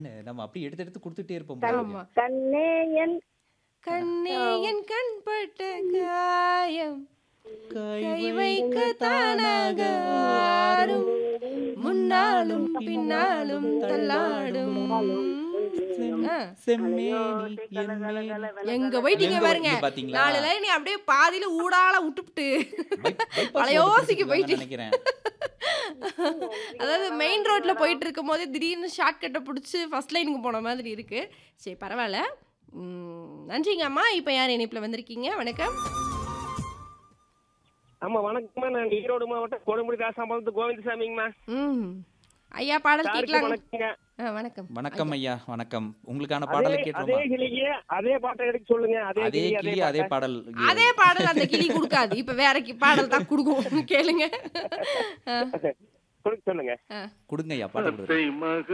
நம்ம அப்படியே எடுத்து எடுத்து குடுத்துட்டே இருப்போம் போல ஆமா இருக்கு. கண்ணே என் கண்ணே ஆ. என் கண் பட்ட காயம் கை கை வைக்க வைக்க தானாக தானாக ஆறும் முன்னாலும் பின்னாலும் தள்ளாடும் ஆ. செம்மேனி என் மேனி. எங்க போயிட்டீங்க எங்க பாருங்க போயிட்டீங்க பாத்தீங்களா? நாலு லைன் அப்படியே பாதியில ஊடால விட்டுப்புட்டு பை- bypass பழைய road யோசிக்கு பிடிச்சிருக்காங்கன்னு போயிட்டு. நினைக்கிறேன் அதாவது மெயின் ரோட்ல போயிட்டு இருக்கும் போதே திடீர்னு ஷார்ட் கட்டை பிடிச்சி ஃபர்ஸ்ட் லைனுக்கு போன மாதிரி இருக்கு சரி பரவாயில்ல ம், நன்றிங்க அம்மா இப்போ யார் இணைப்பில் வந்திருக்கீங்க வணக்கம் ஆமா வணக்கம்மா நான் ஈரோடு மாவட்டம் கொடுமுடி ராசாம்பாளத்து கோவிந்தசாமிங்கம்மா ம் ஐயா பாடல் சாருக்கு கேட்கலாங்க வணக்கங்க ஆ வணக்கம் வணக்கம் ஐயா வணக்கம் உங்களுக்கான அதே பாடலை அதே கேட்டுருமா கிளியே அதே பாட்டை எடுக்க சொல்லுங்க அதே அதே கிளி கிளி அதே பாட்டை. பாடல் அதே பாடல் அந்த கிளி கொடுக்காது இப்போ வேற கி- பாடல் தான் கொடுக்கும் கேளுங்க ஆ, கொடுக்க சொல்லுங்க ஆ. கொடுங்க ஐயா பாட்டு கொடுங்க மக